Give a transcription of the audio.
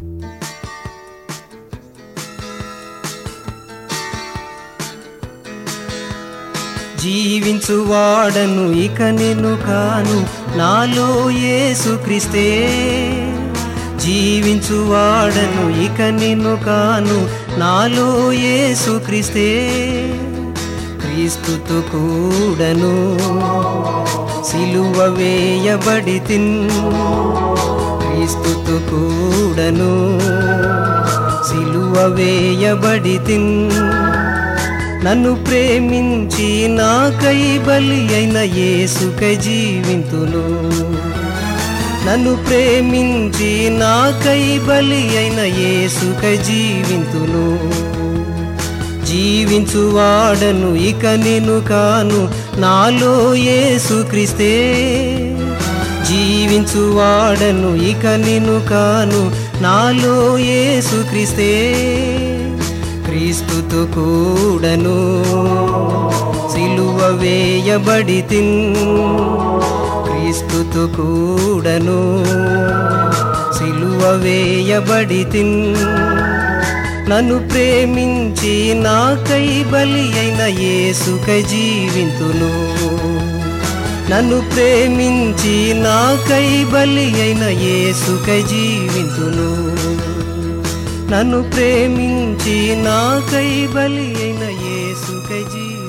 జీవించువాడను ఇక నిన్ను కాను నాలో యేసుక్రీస్తే జీవించువాడను ఇక నిన్ను కాను నాలో యేసుక్రీస్తే క్రీస్తుతో కూడను సిలువ వేయబడి తిన్ క్రీస్తుతో కూడను సిలువ వేయబడి తిన్ నన్ను ప్రేమించి నాకై బలి అయిన యేసుకై జీవింతును నన్ను ప్రేమించి నాకై బలి అయిన యేసుకై జీవింతును జీవించువాడను ఇక నేను కాను నాలో యేసుక్రీస్తే జీవించువాడను ఇక నేను కాను నాలో యేసుక్రీస్తే క్రీస్తుతో కూడను సిలువ వేయబడి తిన్ క్రీస్తుతో కూడను సిలువ వేయబడి తిన్ నన్ను ప్రేమించి నాకై బలి అయిన యేసుకై జీవింతును నన్ను ప్రేమించి నాకై బలి అయిన యేసుకై జీవింతును నన్ను ప్రేమించి నాకై బలి అయిన యేసుకై జీవి